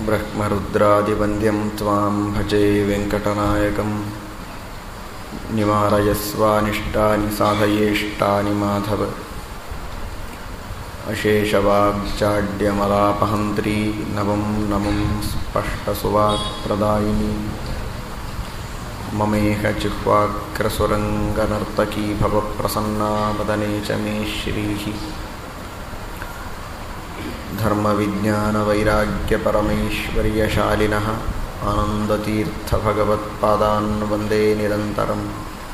ब्रह्मरुद्रादिवन्द्यं त्वां भजे वेङ्कटनायकं निवारयस्वानिष्टानि साधयेष्टानि माधव अशेषवाग्चाड्यमलापहन्त्री नवं नमं स्पष्टसुवाक्प्रदायिनी ममेह जिह्वाग्रसुरङ्गनर्तकी भवप्रसन्ना वदने च मे श्रीः धर्मविज्ञानवैराग्यपरमैश्वर्यशालिनः आनन्दतीर्थभगवत्पादान् वन्दे निरन्तरम्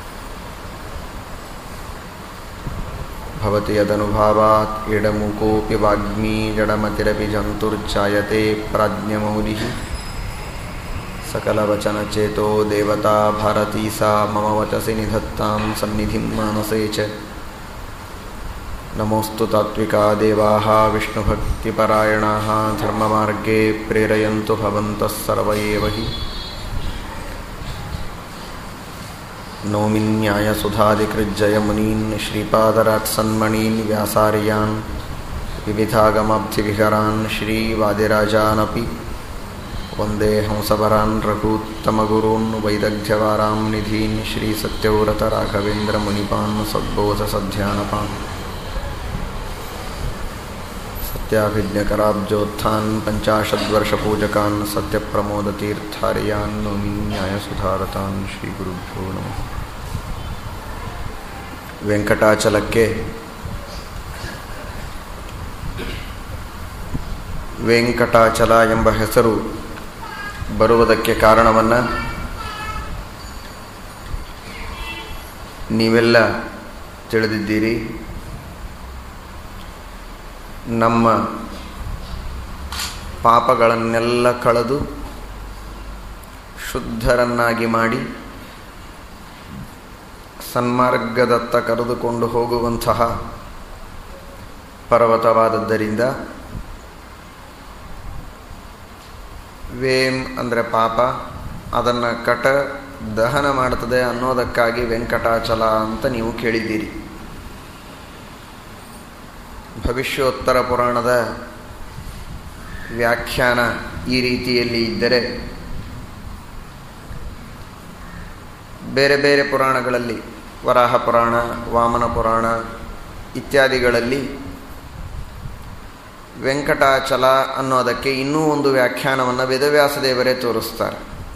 भवति यदनुभावात् इडमुकोऽपि वाग्मी जडमतिरपि जन्तुर्जायते प्राज्ञमौलिः सकलवचनचेतो देवता भारती सा मम वचसि निधत्तां सन्निधिं मानसे च नमोऽस्तु तात्विका देवाः विष्णुभक्तिपरायणाः धर्ममार्गे प्रेरयन्तु भवन्तः सर्व एव हि नौमिन्यायसुधादिकृज्जयमुनीन् श्रीपादरात्सन्मणीन् व्यासार्यान् विविधागमब्धिविहरान् श्रीवादिराजानपि वन्दे हंसवरान् रघूत्तमगुरून् वैदग्ध्यवारां निधीन् श्रीसत्यव्रतराघवेन्द्रमुनिपान् सद्बोधसध्यानपान् सत्याभिज्ञकराब्जोत्थान् पञ्चाशद्वर्षपूजकान् सत्यप्रमोदतीर्थार्यान् नौमि न्यायसुधारतान् ಶ್ರೀಗುರುಭ್ಯೋ ನಮಃ ವೆಂಕಟಾಚಲಕ್ಕೆ ವೆಂಕಟಾಚಲ ಎಂಬ ಹೆಸರು ಬರುವುದಕ್ಕೆ ಕಾರಣವನ್ನು ನೀವೆಲ್ಲ ತಿಳಿದಿದ್ದೀರಿ ನಮ್ಮ ಪಾಪಗಳನ್ನೆಲ್ಲ ಕಳೆದು ಶುದ್ಧರನ್ನಾಗಿ ಮಾಡಿ ಸನ್ಮಾರ್ಗದತ್ತ ಕರೆದುಕೊಂಡು ಹೋಗುವಂತಹ ಪರ್ವತವಾದದ್ದರಿಂದ ವೇಮ್ ಅಂದರೆ ಪಾಪ ಅದನ್ನು ಕಟ ದಹನ ಮಾಡುತ್ತದೆ ಅನ್ನೋದಕ್ಕಾಗಿ ವೆಂಕಟಾಚಲ ಅಂತ ನೀವು ಕೇಳಿದ್ದೀರಿ ಭವಿಷ್ಯೋತ್ತರ ಪುರಾಣದ ವ್ಯಾಖ್ಯಾನ ಈ ರೀತಿಯಲ್ಲಿ ಇದ್ದರೆ ಬೇರೆ ಬೇರೆ ಪುರಾಣಗಳಲ್ಲಿ ವರಾಹ ಪುರಾಣ ವಾಮನ ಪುರಾಣ ಇತ್ಯಾದಿಗಳಲ್ಲಿ ವೆಂಕಟಾಚಲ ಅನ್ನೋದಕ್ಕೆ ಇನ್ನೂ ಒಂದು ವ್ಯಾಖ್ಯಾನವನ್ನು ವೇದವ್ಯಾಸ ದೇವರೇ ತೋರಿಸ್ತಾರೆ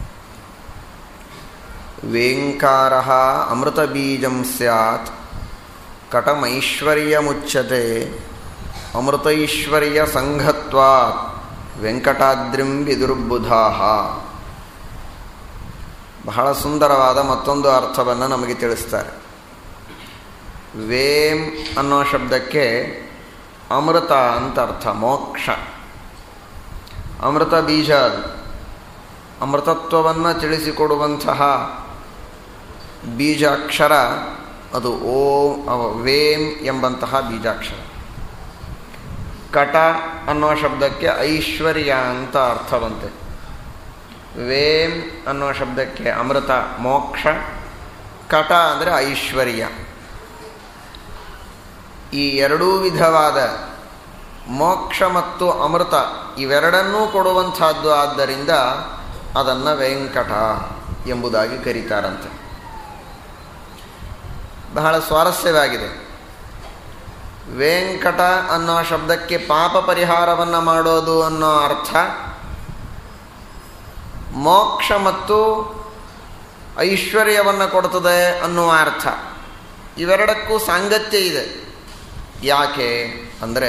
ವೇಂಕಾರ ಅಮೃತ ಬೀಜಂ ಸ್ಯಾತ್ ಕಟಮೈಶ್ವರ್ಯ ಮುಚ್ಚತೆ ಅಮೃತೈಶ್ವರ್ಯ ಸಂಘತ್ವಾತ್ ವೆಂಕಟಾದ್ರಿಂ ವಿದುರ್ಬುಧಾ ಬಹಳ ಸುಂದರವಾದ ಮತ್ತೊಂದು ಅರ್ಥವನ್ನು ನಮಗೆ ತಿಳಿಸ್ತಾರೆ ವೇಮ್ ಅನ್ನೋ ಶಬ್ದಕ್ಕೆ ಅಮೃತ ಅಂತ ಅರ್ಥ ಮೋಕ್ಷ ಅಮೃತ ಬೀಜ ಅದು ಅಮೃತತ್ವವನ್ನು ತಿಳಿಸಿಕೊಡುವಂತಹ ಬೀಜಾಕ್ಷರ ಅದು ಓ ವೇಮ್ ಎಂಬಂತಹ ಬೀಜಾಕ್ಷರ ಕಟ ಅನ್ನೋ ಶಬ್ದಕ್ಕೆ ಐಶ್ವರ್ಯ ಅಂತ ಅರ್ಥ ಬಂತೆ ವೇಮ್ ಅನ್ನೋ ಶಬ್ದಕ್ಕೆ ಅಮೃತ ಮೋಕ್ಷ ಕಟ ಅಂದರೆ ಐಶ್ವರ್ಯ ಈ ಎರಡೂ ವಿಧವಾದ ಮೋಕ್ಷ ಮತ್ತು ಅಮೃತ ಇವೆರಡನ್ನೂ ಕೊಡುವಂತಹದ್ದು ಆದ್ದರಿಂದ ಅದನ್ನು ವೆಂಕಟ ಎಂಬುದಾಗಿ ಕರೀತಾರಂತೆ ಬಹಳ ಸ್ವಾರಸ್ಯವಾಗಿದೆ ವೆಂಕಟ ಅನ್ನೋ ಶಬ್ದಕ್ಕೆ ಪಾಪ ಪರಿಹಾರವನ್ನು ಮಾಡೋದು ಅನ್ನೋ ಅರ್ಥ ಮೋಕ್ಷ ಮತ್ತು ಐಶ್ವರ್ಯವನ್ನು ಕೊಡ್ತದೆ ಅನ್ನುವ ಅರ್ಥ ಇವೆರಡಕ್ಕೂ ಸಾಂಗತ್ಯ ಇದೆ ಯಾಕೆ ಅಂದರೆ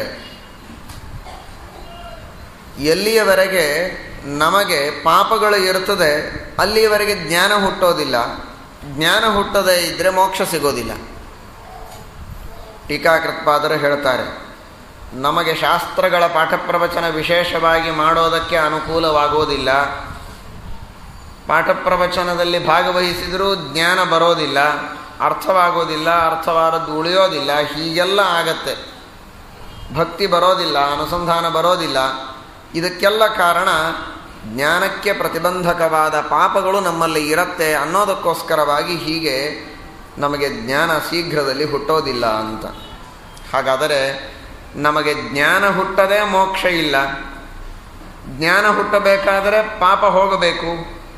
ಎಲ್ಲಿಯವರೆಗೆ ನಮಗೆ ಪಾಪಗಳು ಇರುತ್ತದೆ ಅಲ್ಲಿಯವರೆಗೆ ಜ್ಞಾನ ಹುಟ್ಟೋದಿಲ್ಲ ಜ್ಞಾನ ಹುಟ್ಟದೇ ಇದ್ದರೆ ಮೋಕ್ಷ ಸಿಗೋದಿಲ್ಲ ಟೀಕಾಕೃತ್ಪಾದರು ಹೇಳ್ತಾರೆ ನಮಗೆ ಶಾಸ್ತ್ರಗಳ ಪಾಠ ಪ್ರವಚನ ವಿಶೇಷವಾಗಿ ಮಾಡೋದಕ್ಕೆ ಅನುಕೂಲವಾಗೋದಿಲ್ಲ ಪಾಠ ಪ್ರವಚನದಲ್ಲಿ ಭಾಗವಹಿಸಿದರೂ ಜ್ಞಾನ ಬರೋದಿಲ್ಲ ಅರ್ಥವಾಗೋದಿಲ್ಲ ಅರ್ಥವಾದದ್ದು ಉಳಿಯೋದಿಲ್ಲ ಹೀಗೆಲ್ಲ ಆಗತ್ತೆ ಭಕ್ತಿ ಬರೋದಿಲ್ಲ ಅನುಸಂಧಾನ ಬರೋದಿಲ್ಲ ಇದಕ್ಕೆಲ್ಲ ಕಾರಣ ಜ್ಞಾನಕ್ಕೆ ಪ್ರತಿಬಂಧಕವಾದ ಪಾಪಗಳು ನಮ್ಮಲ್ಲಿ ಇರುತ್ತೆ ಅನ್ನೋದಕ್ಕೋಸ್ಕರವಾಗಿ ಹೀಗೆ ನಮಗೆ ಜ್ಞಾನ ಶೀಘ್ರದಲ್ಲಿ ಹುಟ್ಟೋದಿಲ್ಲ ಅಂತ ಹಾಗಾದರೆ ನಮಗೆ ಜ್ಞಾನ ಹುಟ್ಟದೇ ಮೋಕ್ಷ ಇಲ್ಲ ಜ್ಞಾನ ಹುಟ್ಟಬೇಕಾದರೆ ಪಾಪ ಹೋಗಬೇಕು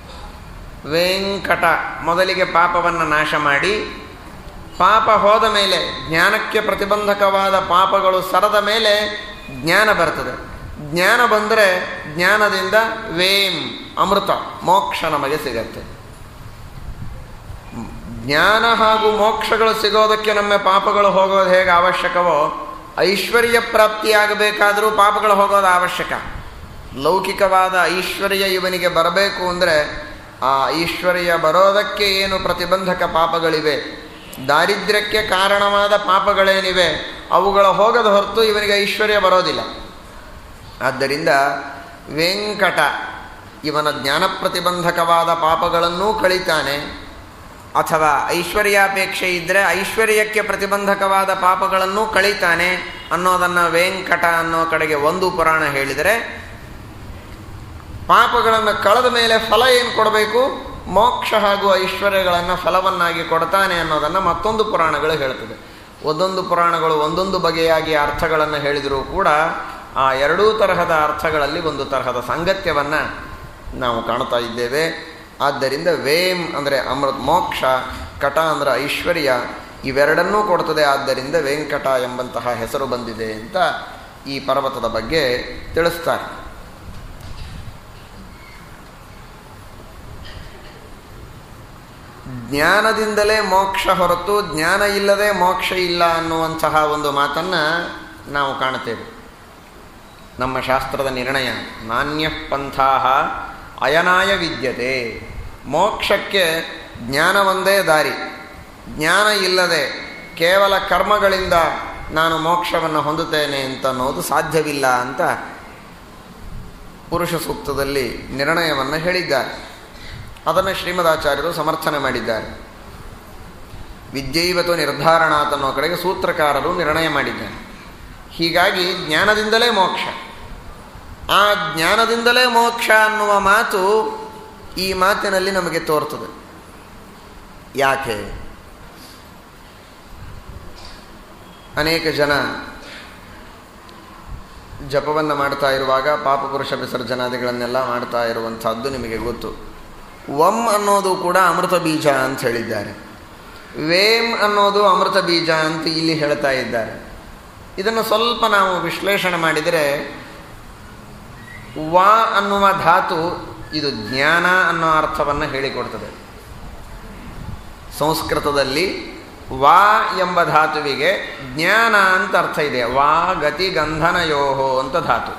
ವೆಂಕಟ ಮೊದಲಿಗೆ ಪಾಪವನ್ನು ನಾಶ ಮಾಡಿ ಪಾಪ ಹೋದ ಮೇಲೆ ಜ್ಞಾನಕ್ಕೆ ಪ್ರತಿಬಂಧಕವಾದ ಪಾಪಗಳು ಸರದ ಮೇಲೆ ಜ್ಞಾನ ಬರ್ತದೆ ಜ್ಞಾನ ಬಂದರೆ ಜ್ಞಾನದಿಂದ ವೇಂ ಅಮೃತ ಮೋಕ್ಷ ನಮಗೆ ಸಿಗತ್ತೆ ಜ್ಞಾನ ಹಾಗೂ ಮೋಕ್ಷಗಳು ಸಿಗೋದಕ್ಕೆ ನಮ್ಮ ಪಾಪಗಳು ಹೋಗೋದು ಹೇಗೆ ಅವಶ್ಯಕವೋ ಐಶ್ವರ್ಯ ಪ್ರಾಪ್ತಿಯಾಗಬೇಕಾದರೂ ಪಾಪಗಳು ಹೋಗೋದು ಅವಶ್ಯಕ ಲೌಕಿಕವಾದ ಐಶ್ವರ್ಯ ಇವನಿಗೆ ಬರಬೇಕು ಅಂದರೆ ಆ ಐಶ್ವರ್ಯ ಬರೋದಕ್ಕೆ ಏನು ಪ್ರತಿಬಂಧಕ ಪಾಪಗಳಿವೆ ದಾರಿದ್ರ್ಯಕ್ಕೆ ಕಾರಣವಾದ ಪಾಪಗಳೇನಿವೆ ಅವುಗಳ ಹೋಗದ ಹೊರತು ಇವನಿಗೆ ಐಶ್ವರ್ಯ ಬರೋದಿಲ್ಲ ಆದ್ದರಿಂದ ವೆಂಕಟ ಇವನ ಜ್ಞಾನ ಪ್ರತಿಬಂಧಕವಾದ ಪಾಪಗಳನ್ನೂ ಕಳಿತಾನೆ ಅಥವಾ ಐಶ್ವರ್ಯಾಪೇಕ್ಷೆ ಇದ್ದರೆ ಐಶ್ವರ್ಯಕ್ಕೆ ಪ್ರತಿಬಂಧಕವಾದ ಪಾಪಗಳನ್ನು ಕಳೀತಾನೆ ಅನ್ನೋದನ್ನು ವೆಂಕಟ ಅನ್ನೋ ಕಡೆಗೆ ಒಂದು ಪುರಾಣ ಹೇಳಿದರೆ ಪಾಪಗಳನ್ನು ಕಳೆದ ಮೇಲೆ ಫಲ ಏನು ಕೊಡಬೇಕು ಮೋಕ್ಷ ಹಾಗೂ ಐಶ್ವರ್ಯಗಳನ್ನು ಫಲವನ್ನಾಗಿ ಕೊಡ್ತಾನೆ ಅನ್ನೋದನ್ನು ಮತ್ತೊಂದು ಪುರಾಣಗಳು ಹೇಳ್ತದೆ ಒಂದೊಂದು ಪುರಾಣಗಳು ಒಂದೊಂದು ಬಗೆಯಾಗಿ ಅರ್ಥಗಳನ್ನು ಹೇಳಿದರೂ ಕೂಡ ಆ ಎರಡೂ ತರಹದ ಅರ್ಥಗಳಲ್ಲಿ ಒಂದು ತರಹದ ಸಾಂಗತ್ಯವನ್ನು ನಾವು ಕಾಣ್ತಾ ಇದ್ದೇವೆ ಆದ್ದರಿಂದ ವೇಮ್ ಅಂದರೆ ಅಮೃತ ಮೋಕ್ಷ ಕಟ ಅಂದರೆ ಐಶ್ವರ್ಯ ಇವೆರಡನ್ನೂ ಕೊಡ್ತದೆ ಆದ್ದರಿಂದ ವೆಂಕಟ ಎಂಬಂತಹ ಹೆಸರು ಬಂದಿದೆ ಅಂತ ಈ ಪರ್ವತದ ಬಗ್ಗೆ ತಿಳಿಸ್ತಾರೆ ಜ್ಞಾನದಿಂದಲೇ ಮೋಕ್ಷ ಹೊರತು ಜ್ಞಾನ ಇಲ್ಲದೆ ಮೋಕ್ಷ ಇಲ್ಲ ಅನ್ನುವಂತಹ ಒಂದು ಮಾತನ್ನು ನಾವು ಕಾಣುತ್ತೇವೆ ನಮ್ಮ ಶಾಸ್ತ್ರದ ನಿರ್ಣಯ ನಾಣ್ಯ ಪಂಥಾ ಅಯನಾಯ ವಿದ್ಯತೆ ಮೋಕ್ಷಕ್ಕೆ ಜ್ಞಾನ ಒಂದೇ ದಾರಿ ಜ್ಞಾನ ಇಲ್ಲದೆ ಕೇವಲ ಕರ್ಮಗಳಿಂದ ನಾನು ಮೋಕ್ಷವನ್ನು ಹೊಂದುತ್ತೇನೆ ಅಂತ ಅನ್ನೋದು ಸಾಧ್ಯವಿಲ್ಲ ಅಂತ ಪುರುಷ ಸೂಕ್ತದಲ್ಲಿ ನಿರ್ಣಯವನ್ನು ಹೇಳಿದ್ದಾರೆ ಅದನ್ನು ಶ್ರೀಮದಾಚಾರ್ಯರು ಸಮರ್ಥನೆ ಮಾಡಿದ್ದಾರೆ ವಿದ್ಯೈವತು ನಿರ್ಧಾರಣಾತ್ ಅನ್ನೋ ಕಡೆಗೆ ಸೂತ್ರಕಾರರು ನಿರ್ಣಯ ಮಾಡಿದ್ದಾರೆ ಹೀಗಾಗಿ ಜ್ಞಾನದಿಂದಲೇ ಮೋಕ್ಷ ಆ ಜ್ಞಾನದಿಂದಲೇ ಮೋಕ್ಷ ಅನ್ನುವ ಮಾತು ಈ ಮಾತಿನಲ್ಲಿ ನಮಗೆ ತೋರ್ತದೆ ಯಾಕೆ ಅನೇಕ ಜನ ಜಪವನ್ನು ಮಾಡ್ತಾ ಇರುವಾಗ ಪಾಪಪುರುಷ ವಿಸರ್ಜನಾದಿಗಳನ್ನೆಲ್ಲ ಮಾಡ್ತಾ ಇರುವಂಥದ್ದು ನಿಮಗೆ ಗೊತ್ತು ವಂ ಅನ್ನೋದು ಕೂಡ ಅಮೃತ ಬೀಜ ಅಂತ ಹೇಳಿದ್ದಾರೆ ವೇಮ್ ಅನ್ನೋದು ಅಮೃತ ಬೀಜ ಅಂತ ಇಲ್ಲಿ ಹೇಳ್ತಾ ಇದ್ದಾರೆ ಇದನ್ನು ಸ್ವಲ್ಪ ನಾವು ವಿಶ್ಲೇಷಣೆ ಮಾಡಿದರೆ ವಾ ಅನ್ನುವ ಧಾತು ಇದು ಜ್ಞಾನ ಅನ್ನೋ ಅರ್ಥವನ್ನು ಹೇಳಿಕೊಡ್ತದೆ ಸಂಸ್ಕೃತದಲ್ಲಿ ವಾ ಎಂಬ ಧಾತುವಿಗೆ ಜ್ಞಾನ ಅಂತ ಅರ್ಥ ಇದೆ ವಾ ಗತಿ ಗಂಧನಯೋಹೋ ಅಂತ ಧಾತು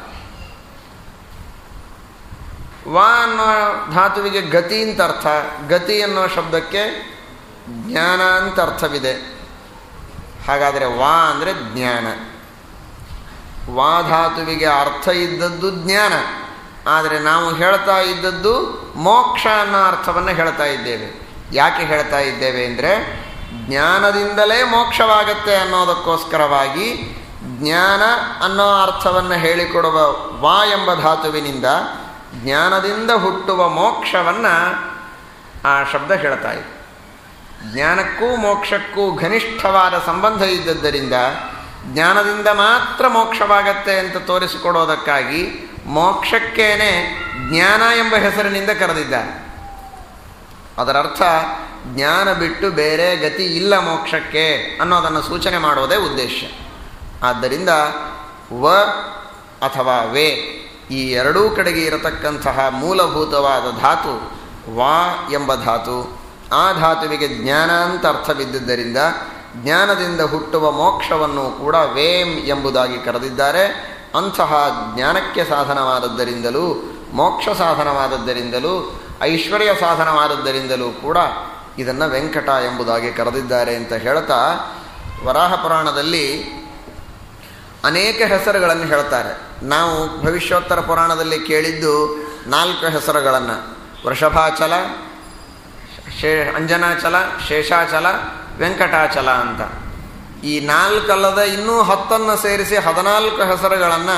ವಾ ಅನ್ನೋ ಧಾತುವಿಗೆ ಗತಿ ಅಂತ ಅರ್ಥ ಗತಿ ಅನ್ನೋ ಶಬ್ದಕ್ಕೆ ಜ್ಞಾನ ಅಂತ ಅರ್ಥವಿದೆ ಹಾಗಾದರೆ ವಾ ಅಂದರೆ ಜ್ಞಾನ ವಾ ಧಾತುವಿಗೆ ಅರ್ಥ ಇದ್ದದ್ದು ಜ್ಞಾನ ಆದರೆ ನಾವು ಹೇಳ್ತಾ ಇದ್ದದ್ದು ಮೋಕ್ಷ ಅನ್ನೋ ಅರ್ಥವನ್ನು ಹೇಳ್ತಾ ಇದ್ದೇವೆ ಯಾಕೆ ಹೇಳ್ತಾ ಇದ್ದೇವೆ ಅಂದರೆ ಜ್ಞಾನದಿಂದಲೇ ಮೋಕ್ಷವಾಗತ್ತೆ ಅನ್ನೋದಕ್ಕೋಸ್ಕರವಾಗಿ ಜ್ಞಾನ ಅನ್ನೋ ಅರ್ಥವನ್ನು ಹೇಳಿಕೊಡುವ ವಾ ಎಂಬ ಧಾತುವಿನಿಂದ ಜ್ಞಾನದಿಂದ ಹುಟ್ಟುವ ಮೋಕ್ಷವನ್ನು ಆ ಶಬ್ದ ಹೇಳ್ತಾ ಇದೆ ಜ್ಞಾನಕ್ಕೂ ಮೋಕ್ಷಕ್ಕೂ ಘನಿಷ್ಠವಾದ ಸಂಬಂಧ ಇದ್ದದ್ದರಿಂದ ಜ್ಞಾನದಿಂದ ಮಾತ್ರ ಮೋಕ್ಷವಾಗತ್ತೆ ಅಂತ ತೋರಿಸಿಕೊಡೋದಕ್ಕಾಗಿ ಮೋಕ್ಷಕ್ಕೇನೆ ಜ್ಞಾನ ಎಂಬ ಹೆಸರಿನಿಂದ ಕರೆದಿದ್ದಾರೆ ಅದರರ್ಥ ಜ್ಞಾನ ಬಿಟ್ಟು ಬೇರೆ ಗತಿ ಇಲ್ಲ ಮೋಕ್ಷಕ್ಕೆ ಅನ್ನೋದನ್ನು ಸೂಚನೆ ಮಾಡೋದೇ ಉದ್ದೇಶ ಆದ್ದರಿಂದ ವ ಅಥವಾ ವೇ ಈ ಎರಡೂ ಕಡೆಗೆ ಇರತಕ್ಕಂತಹ ಮೂಲಭೂತವಾದ ಧಾತು ವಾ ಎಂಬ ಧಾತು ಆ ಧಾತುವಿಗೆ ಜ್ಞಾನ ಅಂತ ಅರ್ಥವಿದ್ದುದರಿಂದ ಜ್ಞಾನದಿಂದ ಹುಟ್ಟುವ ಮೋಕ್ಷವನ್ನು ಕೂಡ ವೇಮ್ ಎಂಬುದಾಗಿ ಕರೆದಿದ್ದಾರೆ ಅಂತಹ ಜ್ಞಾನಕ್ಕೆ ಸಾಧನವಾದದ್ದರಿಂದಲೂ ಮೋಕ್ಷ ಸಾಧನವಾದದ್ದರಿಂದಲೂ ಐಶ್ವರ್ಯ ಸಾಧನವಾದದ್ದರಿಂದಲೂ ಕೂಡ ಇದನ್ನು ವೆಂಕಟ ಎಂಬುದಾಗಿ ಕರೆದಿದ್ದಾರೆ ಅಂತ ಹೇಳ್ತಾ ವರಾಹ ಪುರಾಣದಲ್ಲಿ ಅನೇಕ ಹೆಸರುಗಳನ್ನು ಹೇಳ್ತಾರೆ ನಾವು ಭವಿಷ್ಯೋತ್ತರ ಪುರಾಣದಲ್ಲಿ ಕೇಳಿದ್ದು ನಾಲ್ಕು ಹೆಸರುಗಳನ್ನು ವೃಷಭಾಚಲ ಶೇ ಅಂಜನಾಚಲ ಶೇಷಾಚಲ ವೆಂಕಟಾಚಲ ಅಂತ ಈ ನಾಲ್ಕಲ್ಲದ ಇನ್ನೂ ಹತ್ತನ್ನು ಸೇರಿಸಿ ಹದಿನಾಲ್ಕು ಹೆಸರುಗಳನ್ನು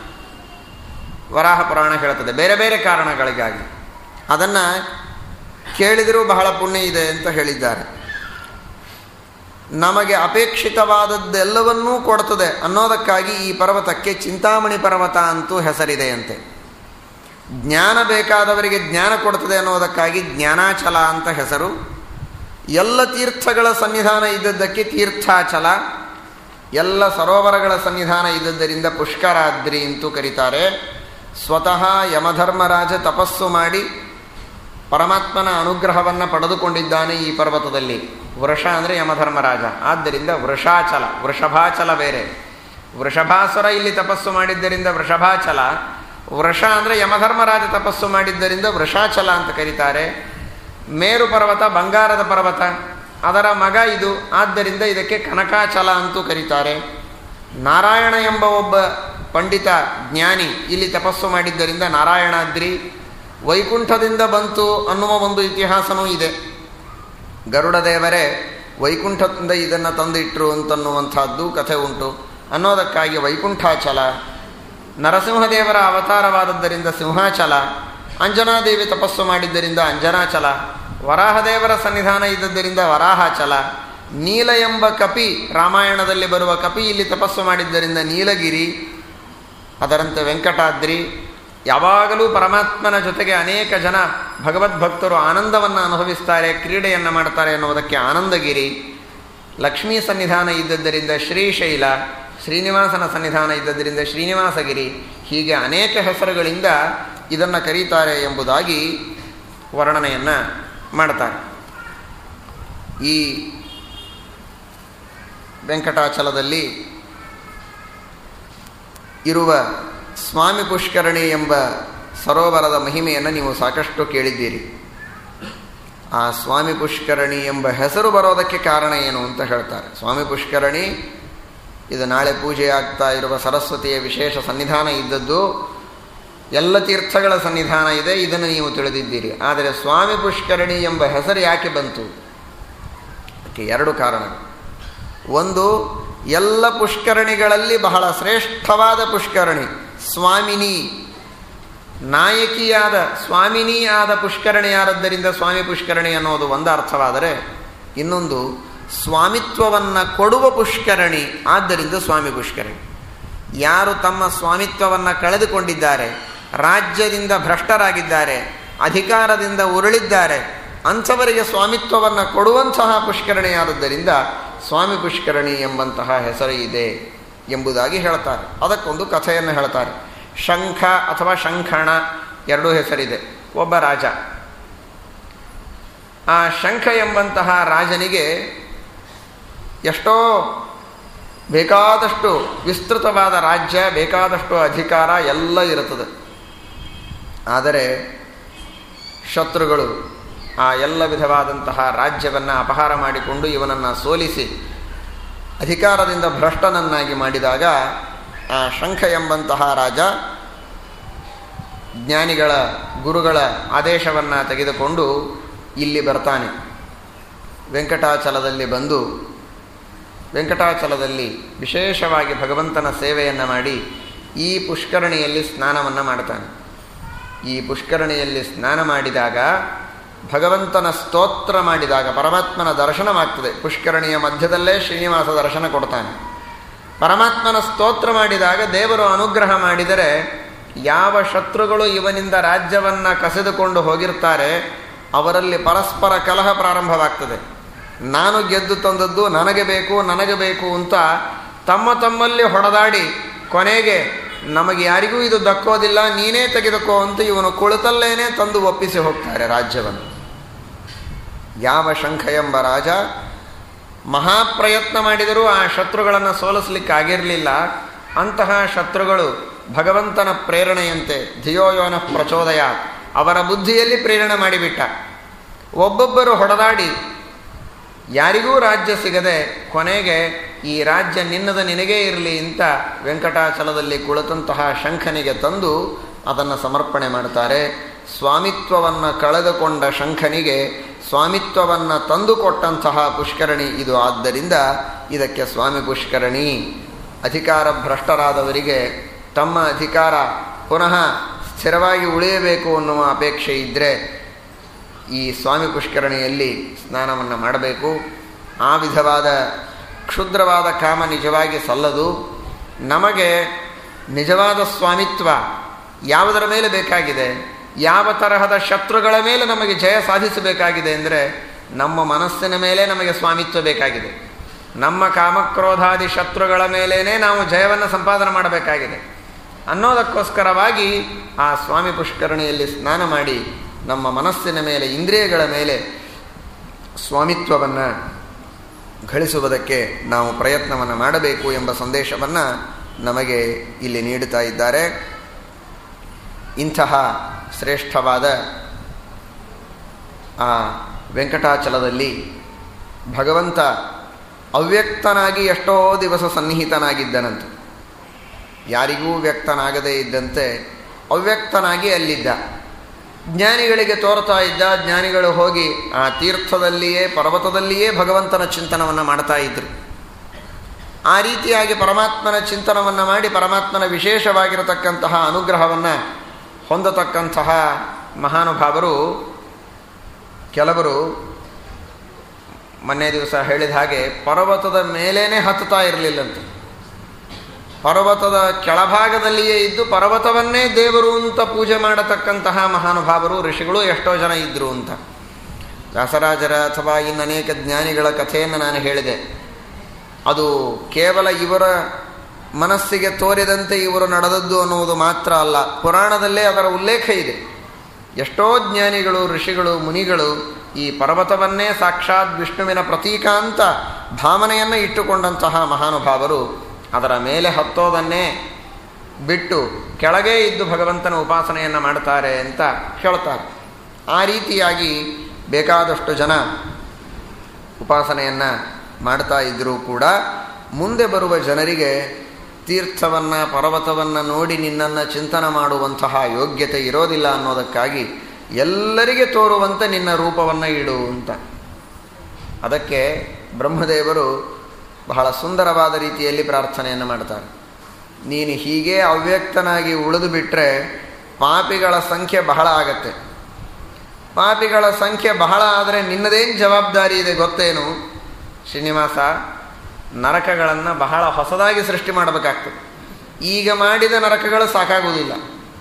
ವರಾಹ ಪುರಾಣ ಹೇಳ್ತದೆ ಬೇರೆ ಬೇರೆ ಕಾರಣಗಳಿಗಾಗಿ ಅದನ್ನು ಕೇಳಿದರೂ ಬಹಳ ಪುಣ್ಯ ಇದೆ ಅಂತ ಹೇಳಿದ್ದಾರೆ ನಮಗೆ ಅಪೇಕ್ಷಿತವಾದದ್ದೆಲ್ಲವನ್ನೂ ಕೊಡ್ತದೆ ಅನ್ನೋದಕ್ಕಾಗಿ ಈ ಪರ್ವತಕ್ಕೆ ಚಿಂತಾಮಣಿ ಪರ್ವತ ಅಂತೂ ಹೆಸರಿದೆಯಂತೆ ಜ್ಞಾನ ಬೇಕಾದವರಿಗೆ ಜ್ಞಾನ ಕೊಡ್ತದೆ ಅನ್ನೋದಕ್ಕಾಗಿ ಜ್ಞಾನಾಚಲ ಅಂತ ಹೆಸರು ಎಲ್ಲ ತೀರ್ಥಗಳ ಸನ್ನಿಧಾನ ಇದ್ದದ್ದಕ್ಕೆ ತೀರ್ಥಾಚಲ ಎಲ್ಲ ಸರೋವರಗಳ ಸನ್ನಿಧಾನ ಇದ್ದದ್ದರಿಂದ ಪುಷ್ಕರಾದ್ರಿ ಅಂತೂ ಕರೀತಾರೆ ಸ್ವತಃ ಯಮಧರ್ಮರಾಜ ತಪಸ್ಸು ಮಾಡಿ ಪರಮಾತ್ಮನ ಅನುಗ್ರಹವನ್ನು ಪಡೆದುಕೊಂಡಿದ್ದಾನೆ ಈ ಪರ್ವತದಲ್ಲಿ ವೃಷ ಅಂದರೆ ಯಮಧರ್ಮರಾಜ ಆದ್ದರಿಂದ ವೃಷಾಚಲ ವೃಷಭಾಚಲ ಬೇರೆ ವೃಷಭಾಸುರ ಇಲ್ಲಿ ತಪಸ್ಸು ಮಾಡಿದ್ದರಿಂದ ವೃಷಭಾಚಲ ವೃಷ ಅಂದರೆ ಯಮಧರ್ಮರಾಜ ತಪಸ್ಸು ಮಾಡಿದ್ದರಿಂದ ವೃಷಾಚಲ ಅಂತ ಕರೀತಾರೆ ಮೇರು ಪರ್ವತ ಬಂಗಾರದ ಪರ್ವತ ಅದರ ಮಗ ಇದು ಆದ್ದರಿಂದ ಇದಕ್ಕೆ ಕನಕಾಚಲ ಅಂತೂ ಕರೀತಾರೆ ನಾರಾಯಣ ಎಂಬ ಒಬ್ಬ ಪಂಡಿತ ಜ್ಞಾನಿ ಇಲ್ಲಿ ತಪಸ್ಸು ಮಾಡಿದ್ದರಿಂದ ನಾರಾಯಣಾದ್ರಿ ವೈಕುಂಠದಿಂದ ಬಂತು ಅನ್ನುವ ಒಂದು ಇತಿಹಾಸನೂ ಇದೆ ಗರುಡ ದೇವರೇ ವೈಕುಂಠದಿಂದ ಇದನ್ನು ತಂದಿಟ್ಟರು ಅಂತನ್ನುವಂಥದ್ದು ಕಥೆ ಉಂಟು ಅನ್ನೋದಕ್ಕಾಗಿ ವೈಕುಂಠಾಚಲ ನರಸಿಂಹದೇವರ ಅವತಾರವಾದದ್ದರಿಂದ ಸಿಂಹಾಚಲ ಅಂಜನಾದೇವಿ ತಪಸ್ಸು ಮಾಡಿದ್ದರಿಂದ ಅಂಜನಾಚಲ ವರಾಹದೇವರ ಸನ್ನಿಧಾನ ಇದ್ದದ್ದರಿಂದ ವರಾಹಾಚಲ ನೀಲ ಎಂಬ ಕಪಿ ರಾಮಾಯಣದಲ್ಲಿ ಬರುವ ಕಪಿ ಇಲ್ಲಿ ತಪಸ್ಸು ಮಾಡಿದ್ದರಿಂದ ನೀಲಗಿರಿ ಅದರಂತೆ ವೆಂಕಟಾದ್ರಿ ಯಾವಾಗಲೂ ಪರಮಾತ್ಮನ ಜೊತೆಗೆ ಅನೇಕ ಜನ ಭಗವದ್ಭಕ್ತರು ಆನಂದವನ್ನು ಅನುಭವಿಸ್ತಾರೆ ಕ್ರೀಡೆಯನ್ನು ಮಾಡ್ತಾರೆ ಎನ್ನುವುದಕ್ಕೆ ಆನಂದಗಿರಿ ಲಕ್ಷ್ಮೀ ಸನ್ನಿಧಾನ ಇದ್ದದ್ದರಿಂದ ಶ್ರೀಶೈಲ ಶ್ರೀನಿವಾಸನ ಸನ್ನಿಧಾನ ಇದ್ದದ್ದರಿಂದ ಶ್ರೀನಿವಾಸಗಿರಿ ಹೀಗೆ ಅನೇಕ ಹೆಸರುಗಳಿಂದ ಇದನ್ನು ಕರೀತಾರೆ ಎಂಬುದಾಗಿ ವರ್ಣನೆಯನ್ನು ಮಾಡ್ತಾರೆ ಈ ವೆಂಕಟಾಚಲದಲ್ಲಿ ಇರುವ ಸ್ವಾಮಿ ಪುಷ್ಕರಣಿ ಎಂಬ ಸರೋವರದ ಮಹಿಮೆಯನ್ನು ನೀವು ಸಾಕಷ್ಟು ಕೇಳಿದ್ದೀರಿ ಆ ಸ್ವಾಮಿ ಪುಷ್ಕರಣಿ ಎಂಬ ಹೆಸರು ಬರೋದಕ್ಕೆ ಕಾರಣ ಏನು ಅಂತ ಹೇಳ್ತಾರೆ ಸ್ವಾಮಿ ಪುಷ್ಕರಣಿ ಇದು ನಾಳೆ ಪೂಜೆ ಆಗ್ತಾ ಇರುವ ಸರಸ್ವತಿಯ ವಿಶೇಷ ಸನ್ನಿಧಾನ ಇದ್ದದ್ದು ಎಲ್ಲ ತೀರ್ಥಗಳ ಸನ್ನಿಧಾನ ಇದೆ ಇದನ್ನು ನೀವು ತಿಳಿದಿದ್ದೀರಿ ಆದರೆ ಸ್ವಾಮಿ ಪುಷ್ಕರಣಿ ಎಂಬ ಹೆಸರು ಯಾಕೆ ಬಂತು ಅದಕ್ಕೆ ಎರಡು ಕಾರಣ ಒಂದು ಎಲ್ಲ ಪುಷ್ಕರಣಿಗಳಲ್ಲಿ ಬಹಳ ಶ್ರೇಷ್ಠವಾದ ಪುಷ್ಕರಣಿ ಸ್ವಾಮಿನಿ ನಾಯಕಿಯಾದ ಸ್ವಾಮಿನಿ ಆದ ಪುಷ್ಕರಣಿಯಾದದ್ದರಿಂದ ಸ್ವಾಮಿ ಪುಷ್ಕರಣಿ ಅನ್ನೋದು ಒಂದು ಅರ್ಥವಾದರೆ ಇನ್ನೊಂದು ಸ್ವಾಮಿತ್ವವನ್ನು ಕೊಡುವ ಪುಷ್ಕರಣಿ ಆದ್ದರಿಂದ ಸ್ವಾಮಿ ಪುಷ್ಕರಣಿ ಯಾರು ತಮ್ಮ ಸ್ವಾಮಿತ್ವವನ್ನು ಕಳೆದುಕೊಂಡಿದ್ದಾರೆ ರಾಜ್ಯದಿಂದ ಭ್ರಷ್ಟರಾಗಿದ್ದಾರೆ ಅಧಿಕಾರದಿಂದ ಉರುಳಿದ್ದಾರೆ ಅಂಥವರಿಗೆ ಸ್ವಾಮಿತ್ವವನ್ನು ಕೊಡುವಂತಹ ಪುಷ್ಕರಣಿಯಾದದ್ದರಿಂದ ಸ್ವಾಮಿ ಪುಷ್ಕರಣಿ ಎಂಬಂತಹ ಹೆಸರು ಇದೆ ಎಂಬುದಾಗಿ ಹೇಳ್ತಾರೆ ಅದಕ್ಕೊಂದು ಕಥೆಯನ್ನು ಹೇಳ್ತಾರೆ ಶಂಖ ಅಥವಾ ಶಂಖಣ ಎರಡೂ ಹೆಸರಿದೆ ಒಬ್ಬ ರಾಜ ಆ ಶಂಖ ಎಂಬಂತಹ ರಾಜನಿಗೆ ಎಷ್ಟೋ ಬೇಕಾದಷ್ಟು ವಿಸ್ತೃತವಾದ ರಾಜ್ಯ ಬೇಕಾದಷ್ಟು ಅಧಿಕಾರ ಎಲ್ಲ ಇರುತ್ತದೆ ಆದರೆ ಶತ್ರುಗಳು ಆ ಎಲ್ಲ ವಿಧವಾದಂತಹ ರಾಜ್ಯವನ್ನು ಅಪಹಾರ ಮಾಡಿಕೊಂಡು ಇವನನ್ನು ಸೋಲಿಸಿ ಅಧಿಕಾರದಿಂದ ಭ್ರಷ್ಟನನ್ನಾಗಿ ಮಾಡಿದಾಗ ಆ ಶಂಖ ಎಂಬಂತಹ ರಾಜ ಜ್ಞಾನಿಗಳ ಗುರುಗಳ ಆದೇಶವನ್ನು ತೆಗೆದುಕೊಂಡು ಇಲ್ಲಿ ಬರ್ತಾನೆ ವೆಂಕಟಾಚಲದಲ್ಲಿ ಬಂದು ವೆಂಕಟಾಚಲದಲ್ಲಿ ವಿಶೇಷವಾಗಿ ಭಗವಂತನ ಸೇವೆಯನ್ನು ಮಾಡಿ ಈ ಪುಷ್ಕರಣಿಯಲ್ಲಿ ಸ್ನಾನವನ್ನು ಮಾಡ್ತಾನೆ ಈ ಪುಷ್ಕರಣಿಯಲ್ಲಿ ಸ್ನಾನ ಮಾಡಿದಾಗ ಭಗವಂತನ ಸ್ತೋತ್ರ ಮಾಡಿದಾಗ ಪರಮಾತ್ಮನ ದರ್ಶನವಾಗ್ತದೆ ಪುಷ್ಕರಣಿಯ ಮಧ್ಯದಲ್ಲೇ ಶ್ರೀನಿವಾಸ ದರ್ಶನ ಕೊಡ್ತಾನೆ ಪರಮಾತ್ಮನ ಸ್ತೋತ್ರ ಮಾಡಿದಾಗ ದೇವರು ಅನುಗ್ರಹ ಮಾಡಿದರೆ ಯಾವ ಶತ್ರುಗಳು ಇವನಿಂದ ರಾಜ್ಯವನ್ನು ಕಸಿದುಕೊಂಡು ಹೋಗಿರ್ತಾರೆ ಅವರಲ್ಲಿ ಪರಸ್ಪರ ಕಲಹ ಪ್ರಾರಂಭವಾಗ್ತದೆ ನಾನು ಗೆದ್ದು ತಂದದ್ದು ನನಗೆ ಬೇಕು ನನಗೆ ಬೇಕು ಅಂತ ತಮ್ಮ ತಮ್ಮಲ್ಲಿ ಹೊಡೆದಾಡಿ ಕೊನೆಗೆ ನಮಗೆ ಯಾರಿಗೂ ಇದು ದಕ್ಕೋದಿಲ್ಲ ನೀನೇ ತೆಗೆದುಕೋ ಅಂತ ಇವನು ಕುಳಿತಲ್ಲೇನೆ ತಂದು ಒಪ್ಪಿಸಿ ಹೋಗ್ತಾರೆ ರಾಜ್ಯವನ್ನು ಯಾವ ಶಂಖ ಎಂಬ ರಾಜ ಮಹಾಪ್ರಯತ್ನ ಮಾಡಿದರೂ ಆ ಶತ್ರುಗಳನ್ನು ಸೋಲಿಸ್ಲಿಕ್ಕೆ ಆಗಿರಲಿಲ್ಲ ಅಂತಹ ಶತ್ರುಗಳು ಭಗವಂತನ ಪ್ರೇರಣೆಯಂತೆ ಧಿಯೋಯೋನ ಪ್ರಚೋದಯ ಅವರ ಬುದ್ಧಿಯಲ್ಲಿ ಪ್ರೇರಣೆ ಮಾಡಿಬಿಟ್ಟ ಒಬ್ಬೊಬ್ಬರು ಹೊಡೆದಾಡಿ ಯಾರಿಗೂ ರಾಜ್ಯ ಸಿಗದೆ ಕೊನೆಗೆ ಈ ರಾಜ್ಯ ನಿನ್ನದ ನಿನಗೇ ಇರಲಿ ಅಂತ ವೆಂಕಟಾಚಲದಲ್ಲಿ ಕುಳಿತಂತಹ ಶಂಖನಿಗೆ ತಂದು ಅದನ್ನು ಸಮರ್ಪಣೆ ಮಾಡ್ತಾರೆ ಸ್ವಾಮಿತ್ವವನ್ನು ಕಳೆದುಕೊಂಡ ಶಂಖನಿಗೆ ಸ್ವಾಮಿತ್ವವನ್ನು ತಂದುಕೊಟ್ಟಂತಹ ಪುಷ್ಕರಣಿ ಇದು ಆದ್ದರಿಂದ ಇದಕ್ಕೆ ಸ್ವಾಮಿ ಪುಷ್ಕರಣಿ ಅಧಿಕಾರ ಭ್ರಷ್ಟರಾದವರಿಗೆ ತಮ್ಮ ಅಧಿಕಾರ ಪುನಃ ಸ್ಥಿರವಾಗಿ ಉಳಿಯಬೇಕು ಅನ್ನುವ ಅಪೇಕ್ಷೆ ಇದ್ದರೆ ಈ ಸ್ವಾಮಿ ಪುಷ್ಕರಣಿಯಲ್ಲಿ ಸ್ನಾನವನ್ನು ಮಾಡಬೇಕು ಆ ವಿಧವಾದ ಕ್ಷುದ್ರವಾದ ಕಾಮ ನಿಜವಾಗಿ ಸಲ್ಲದು ನಮಗೆ ನಿಜವಾದ ಸ್ವಾಮಿತ್ವ ಯಾವುದರ ಮೇಲೆ ಬೇಕಾಗಿದೆ ಯಾವ ತರಹದ ಶತ್ರುಗಳ ಮೇಲೆ ನಮಗೆ ಜಯ ಸಾಧಿಸಬೇಕಾಗಿದೆ ಅಂದರೆ ನಮ್ಮ ಮನಸ್ಸಿನ ಮೇಲೆ ನಮಗೆ ಸ್ವಾಮಿತ್ವ ಬೇಕಾಗಿದೆ ನಮ್ಮ ಕಾಮಕ್ರೋಧಾದಿ ಶತ್ರುಗಳ ಮೇಲೇ ನಾವು ಜಯವನ್ನು ಸಂಪಾದನೆ ಮಾಡಬೇಕಾಗಿದೆ ಅನ್ನೋದಕ್ಕೋಸ್ಕರವಾಗಿ ಆ ಸ್ವಾಮಿ ಪುಷ್ಕರಣಿಯಲ್ಲಿ ಸ್ನಾನ ಮಾಡಿ ನಮ್ಮ ಮನಸ್ಸಿನ ಮೇಲೆ ಇಂದ್ರಿಯಗಳ ಮೇಲೆ ಸ್ವಾಮಿತ್ವವನ್ನು ಗಳಿಸುವುದಕ್ಕೆ ನಾವು ಪ್ರಯತ್ನವನ್ನು ಮಾಡಬೇಕು ಎಂಬ ಸಂದೇಶವನ್ನು ನಮಗೆ ಇಲ್ಲಿ ನೀಡುತ್ತಾ ಇದ್ದಾರೆ ಇಂತಹ ಶ್ರೇಷ್ಠವಾದ ಆ ವೆಂಕಟಾಚಲದಲ್ಲಿ ಭಗವಂತ ಅವ್ಯಕ್ತನಾಗಿ ಎಷ್ಟೋ ದಿವಸ ಸನ್ನಿಹಿತನಾಗಿದ್ದನಂತೆ ಯಾರಿಗೂ ವ್ಯಕ್ತನಾಗದೇ ಇದ್ದಂತೆ ಅವ್ಯಕ್ತನಾಗಿ ಅಲ್ಲಿದ್ದ ಜ್ಞಾನಿಗಳಿಗೆ ತೋರ್ತಾ ಇದ್ದ ಜ್ಞಾನಿಗಳು ಹೋಗಿ ಆ ತೀರ್ಥದಲ್ಲಿಯೇ ಪರ್ವತದಲ್ಲಿಯೇ ಭಗವಂತನ ಚಿಂತನವನ್ನು ಮಾಡ್ತಾ ಇದ್ರು ಆ ರೀತಿಯಾಗಿ ಪರಮಾತ್ಮನ ಚಿಂತನವನ್ನು ಮಾಡಿ ಪರಮಾತ್ಮನ ವಿಶೇಷವಾಗಿರತಕ್ಕಂತಹ ಅನುಗ್ರಹವನ್ನು ಹೊಂದತಕ್ಕಂತಹ ಮಹಾನುಭಾವರು ಕೆಲವರು ಮೊನ್ನೆ ದಿವಸ ಹೇಳಿದ ಹಾಗೆ ಪರ್ವತದ ಮೇಲೇನೆ ಹತ್ತುತ್ತಾ ಇರಲಿಲ್ಲಂತೆ ಪರ್ವತದ ಕೆಳಭಾಗದಲ್ಲಿಯೇ ಇದ್ದು ಪರ್ವತವನ್ನೇ ದೇವರು ಅಂತ ಪೂಜೆ ಮಾಡತಕ್ಕಂತಹ ಮಹಾನುಭಾವರು ಋಷಿಗಳು ಎಷ್ಟೋ ಜನ ಇದ್ದರು ಅಂತ ವ್ಯಾಸರಾಜರ ಅಥವಾ ಇನ್ನು ಅನೇಕ ಜ್ಞಾನಿಗಳ ಕಥೆಯನ್ನು ನಾನು ಹೇಳಿದೆ ಅದು ಕೇವಲ ಇವರ ಮನಸ್ಸಿಗೆ ತೋರಿದಂತೆ ಇವರು ನಡೆದದ್ದು ಅನ್ನುವುದು ಮಾತ್ರ ಅಲ್ಲ ಪುರಾಣದಲ್ಲೇ ಅದರ ಉಲ್ಲೇಖ ಇದೆ ಎಷ್ಟೋ ಜ್ಞಾನಿಗಳು ಋಷಿಗಳು ಮುನಿಗಳು ಈ ಪರ್ವತವನ್ನೇ ಸಾಕ್ಷಾತ್ ವಿಷ್ಣುವಿನ ಪ್ರತೀಕ ಅಂತ ಭಾವನೆಯನ್ನು ಇಟ್ಟುಕೊಂಡಂತಹ ಮಹಾನುಭಾವರು ಅದರ ಮೇಲೆ ಹತ್ತೋದನ್ನೇ ಬಿಟ್ಟು ಕೆಳಗೆ ಇದ್ದು ಭಗವಂತನ ಉಪಾಸನೆಯನ್ನು ಮಾಡ್ತಾರೆ ಅಂತ ಹೇಳ್ತಾರೆ ಆ ರೀತಿಯಾಗಿ ಬೇಕಾದಷ್ಟು ಜನ ಉಪಾಸನೆಯನ್ನು ಮಾಡ್ತಾ ಇದ್ದರೂ ಕೂಡ ಮುಂದೆ ಬರುವ ಜನರಿಗೆ ತೀರ್ಥವನ್ನು ಪರ್ವತವನ್ನು ನೋಡಿ ನಿನ್ನನ್ನು ಚಿಂತನೆ ಮಾಡುವಂತಹ ಯೋಗ್ಯತೆ ಇರೋದಿಲ್ಲ ಅನ್ನೋದಕ್ಕಾಗಿ ಎಲ್ಲರಿಗೆ ತೋರುವಂತೆ ನಿನ್ನ ರೂಪವನ್ನು ಇಡು ಅಂತ ಅದಕ್ಕೆ ಬ್ರಹ್ಮದೇವರು ಬಹಳ ಸುಂದರವಾದ ರೀತಿಯಲ್ಲಿ ಪ್ರಾರ್ಥನೆಯನ್ನು ಮಾಡ್ತಾರೆ ನೀನು ಹೀಗೆ ಅವ್ಯಕ್ತನಾಗಿ ಉಳಿದು ಬಿಟ್ಟರೆ ಪಾಪಿಗಳ ಸಂಖ್ಯೆ ಬಹಳ ಆಗತ್ತೆ ಪಾಪಿಗಳ ಸಂಖ್ಯೆ ಬಹಳ ಆದರೆ ನಿನ್ನದೇನು ಜವಾಬ್ದಾರಿ ಇದೆ ಗೊತ್ತೇನು ಶ್ರೀನಿವಾಸ ನರಕಗಳನ್ನು ಬಹಳ ಹೊಸದಾಗಿ ಸೃಷ್ಟಿ ಮಾಡಬೇಕಾಗ್ತದೆ ಈಗ ಮಾಡಿದ ನರಕಗಳು ಸಾಕಾಗುವುದಿಲ್ಲ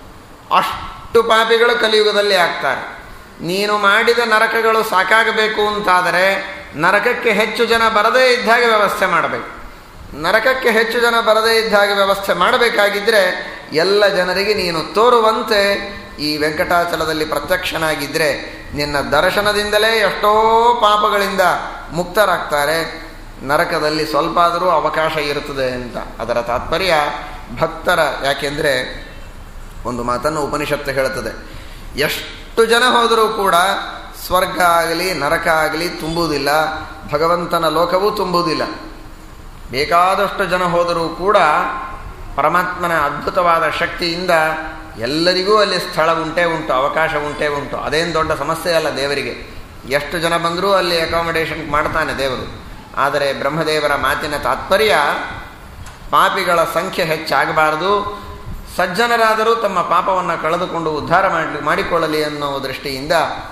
ಅಷ್ಟು ಪಾಪಿಗಳು ಕಲಿಯುಗದಲ್ಲಿ ಆಗ್ತಾರೆ ನೀನು ಮಾಡಿದ ನರಕಗಳು ಸಾಕಾಗಬೇಕು ಅಂತಾದರೆ ನರಕಕ್ಕೆ ಹೆಚ್ಚು ಜನ ಬರದೇ ಇದ್ದಾಗ ವ್ಯವಸ್ಥೆ ಮಾಡಬೇಕು ನರಕಕ್ಕೆ ಹೆಚ್ಚು ಜನ ಬರದೇ ಇದ್ದಾಗ ವ್ಯವಸ್ಥೆ ಮಾಡಬೇಕಾಗಿದ್ದರೆ ಎಲ್ಲ ಜನರಿಗೆ ನೀನು ತೋರುವಂತೆ ಈ ವೆಂಕಟಾಚಲದಲ್ಲಿ ಪ್ರತ್ಯಕ್ಷನಾಗಿದ್ದರೆ ನಿನ್ನ ದರ್ಶನದಿಂದಲೇ ಎಷ್ಟೋ ಪಾಪಗಳಿಂದ ಮುಕ್ತರಾಗ್ತಾರೆ ನರಕದಲ್ಲಿ ಸ್ವಲ್ಪ ಆದರೂ ಅವಕಾಶ ಇರುತ್ತದೆ ಅಂತ ಅದರ ತಾತ್ಪರ್ಯ ಭಕ್ತರ ಯಾಕೆಂದರೆ ಒಂದು ಮಾತನ್ನು ಉಪನಿಷತ್ತು ಹೇಳುತ್ತದೆ ಎಷ್ಟು ಜನ ಹೋದರೂ ಕೂಡ ಸ್ವರ್ಗ ಆಗಲಿ ನರಕ ಆಗಲಿ ತುಂಬುವುದಿಲ್ಲ ಭಗವಂತನ ಲೋಕವೂ ತುಂಬುವುದಿಲ್ಲ ಬೇಕಾದಷ್ಟು ಜನ ಹೋದರೂ ಕೂಡ ಪರಮಾತ್ಮನ ಅದ್ಭುತವಾದ ಶಕ್ತಿಯಿಂದ ಎಲ್ಲರಿಗೂ ಅಲ್ಲಿ ಸ್ಥಳ ಉಂಟೇ ಉಂಟು ಅವಕಾಶ ಉಂಟೇ ಉಂಟು ಅದೇನು ದೊಡ್ಡ ಸಮಸ್ಯೆ ಅಲ್ಲ ದೇವರಿಗೆ ಎಷ್ಟು ಜನ ಬಂದರೂ ಅಲ್ಲಿ ಅಕಾಮಿಡೇಷನ್ ಮಾಡ್ತಾನೆ ದೇವರು ಆದರೆ ಬ್ರಹ್ಮದೇವರ ಮಾತಿನ ತಾತ್ಪರ್ಯ ಪಾಪಿಗಳ ಸಂಖ್ಯೆ ಹೆಚ್ಚಾಗಬಾರದು ಸಜ್ಜನರಾದರೂ ತಮ್ಮ ಪಾಪವನ್ನು ಕಳೆದುಕೊಂಡು ಉದ್ಧಾರ ಮಾಡಿ ಮಾಡಿಕೊಳ್ಳಲಿ ಅನ್ನೋ ದೃಷ್ಟಿಯಿಂದ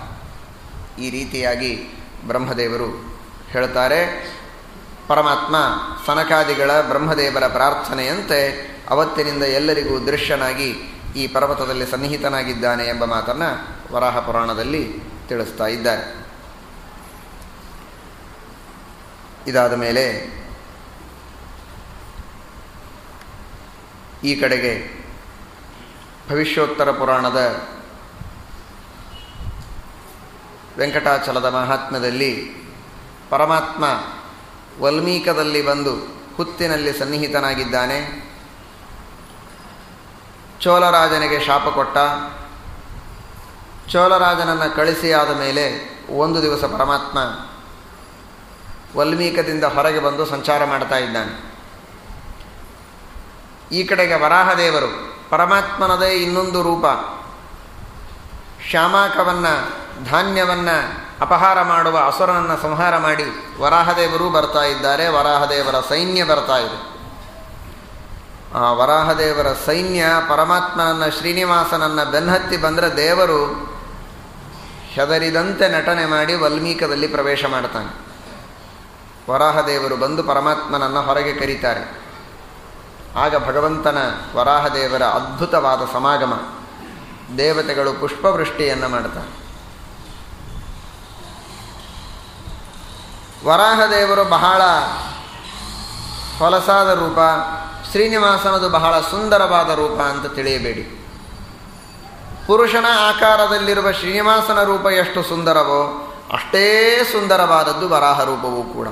ಈ ರೀತಿಯಾಗಿ ಬ್ರಹ್ಮದೇವರು ಹೇಳ್ತಾರೆ ಪರಮಾತ್ಮ ಸನಕಾದಿಗಳ ಬ್ರಹ್ಮದೇವರ ಪ್ರಾರ್ಥನೆಯಂತೆ ಅವತ್ತಿನಿಂದ ಎಲ್ಲರಿಗೂ ದೃಶ್ಯನಾಗಿ ಈ ಪರ್ವತದಲ್ಲಿ ಸನ್ನಿಹಿತನಾಗಿದ್ದಾನೆ ಎಂಬ ಮಾತನ್ನು ವರಾಹ ಪುರಾಣದಲ್ಲಿ ತಿಳಿಸ್ತಾ ಇದ್ದಾರೆ ಇದಾದ ಮೇಲೆ ಈ ಕಡೆಗೆ ಭವಿಷ್ಯೋತ್ತರ ಪುರಾಣದ ವೆಂಕಟಾಚಲದ ಮಹಾತ್ಮ್ಯದಲ್ಲಿ ಪರಮಾತ್ಮ ವಲ್ಮೀಕದಲ್ಲಿ ಬಂದು ಹುತ್ತಿನಲ್ಲಿ ಸನ್ನಿಹಿತನಾಗಿದ್ದಾನೆ ಚೋಳರಾಜನಿಗೆ ಶಾಪ ಕೊಟ್ಟ ಚೋಳರಾಜನನ್ನು ಕಳಿಸಿ ಆದ ಮೇಲೆ ಒಂದು ದಿವಸ ಪರಮಾತ್ಮ ವಲ್ಮೀಕದಿಂದ ಹೊರಗೆ ಬಂದು ಸಂಚಾರ ಮಾಡ್ತಾ ಇದ್ದಾನೆ ಈ ಕಡೆಗೆ ವರಾಹದೇವರು ಪರಮಾತ್ಮನದೇ ಇನ್ನೊಂದು ರೂಪ ಶ್ಯಾಮಾಕವನ್ನು ಧಾನ್ಯವನ್ನು ಅಪಹಾರ ಮಾಡುವ ಅಸುರನನ್ನು ಸಂಹಾರ ಮಾಡಿ ವರಾಹದೇವರು ಬರ್ತಾ ಇದ್ದಾರೆ ವರಾಹದೇವರ ಸೈನ್ಯ ಬರ್ತಾ ಇದೆ ಆ ವರಾಹದೇವರ ಸೈನ್ಯ ಪರಮಾತ್ಮನನ್ನು ಶ್ರೀನಿವಾಸನನ್ನು ಬೆನ್ನತ್ತಿ ಬಂದರೆ ದೇವರು ಹೆದರಿದಂತೆ ನಟನೆ ಮಾಡಿ ವಲ್ಮೀಕದಲ್ಲಿ ಪ್ರವೇಶ ಮಾಡ್ತಾನೆ ವರಾಹದೇವರು ಬಂದು ಪರಮಾತ್ಮನನ್ನು ಹೊರಗೆ ಕರೀತಾರೆ ಆಗ ಭಗವಂತನ ವರಾಹದೇವರ ಅದ್ಭುತವಾದ ಸಮಾಗಮ ದೇವತೆಗಳು ಪುಷ್ಪವೃಷ್ಟಿಯನ್ನು ಮಾಡ್ತಾರೆ ವರಾಹದೇವರು ಬಹಳ ಹೊಲಸಾದ ರೂಪ ಶ್ರೀನಿವಾಸನದು ಬಹಳ ಸುಂದರವಾದ ರೂಪ ಅಂತ ತಿಳಿಯಬೇಡಿ ಪುರುಷನ ಆಕಾರದಲ್ಲಿರುವ ಶ್ರೀನಿವಾಸನ ರೂಪ ಎಷ್ಟು ಸುಂದರವೋ ಅಷ್ಟೇ ಸುಂದರವಾದದ್ದು ವರಾಹ ರೂಪವೂ ಕೂಡ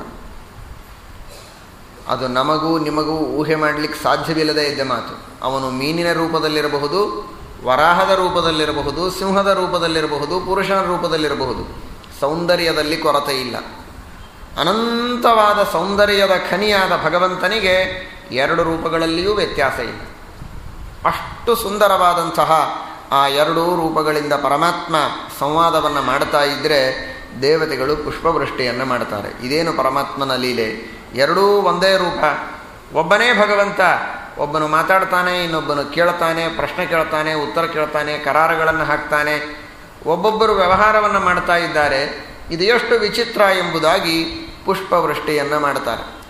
ಅದು ನಮಗೂ ನಿಮಗೂ ಊಹೆ ಮಾಡಲಿಕ್ಕೆ ಸಾಧ್ಯವಿಲ್ಲದೆ ಇದ್ದ ಮಾತು ಅವನು ಮೀನಿನ ರೂಪದಲ್ಲಿರಬಹುದು ವರಾಹದ ರೂಪದಲ್ಲಿರಬಹುದು ಸಿಂಹದ ರೂಪದಲ್ಲಿರಬಹುದು ಪುರುಷನ ರೂಪದಲ್ಲಿರಬಹುದು ಸೌಂದರ್ಯದಲ್ಲಿ ಕೊರತೆ ಇಲ್ಲ ಅನಂತವಾದ ಸೌಂದರ್ಯದ ಖನಿಯಾದ ಭಗವಂತನಿಗೆ ಎರಡು ರೂಪಗಳಲ್ಲಿಯೂ ವ್ಯತ್ಯಾಸ ಇಲ್ಲ ಅಷ್ಟು ಸುಂದರವಾದಂತಹ ಆ ಎರಡೂ ರೂಪಗಳಿಂದ ಪರಮಾತ್ಮ ಸಂವಾದವನ್ನು ಮಾಡ್ತಾ ಇದ್ದರೆ ದೇವತೆಗಳು ಪುಷ್ಪವೃಷ್ಟಿಯನ್ನು ಮಾಡ್ತಾರೆ ಇದೇನು ಪರಮಾತ್ಮನ ಲೀಲೆ ಎರಡೂ ಒಂದೇ ರೂಪ ಒಬ್ಬನೇ ಭಗವಂತ ಒಬ್ಬನು ಮಾತಾಡ್ತಾನೆ ಇನ್ನೊಬ್ಬನು ಕೇಳ್ತಾನೆ ಪ್ರಶ್ನೆ ಕೇಳ್ತಾನೆ ಉತ್ತರ ಕೇಳ್ತಾನೆ ಕರಾರಗಳನ್ನು ಹಾಕ್ತಾನೆ ಒಬ್ಬೊಬ್ಬರು ವ್ಯವಹಾರವನ್ನು ಮಾಡ್ತಾ ಇದ್ದಾರೆ ಇದು ಎಷ್ಟು ವಿಚಿತ್ರ ಎಂಬುದಾಗಿ ಪುಷ್ಪವೃಷ್ಟಿಯನ್ನು ಮಾಡ್ತಾರೆ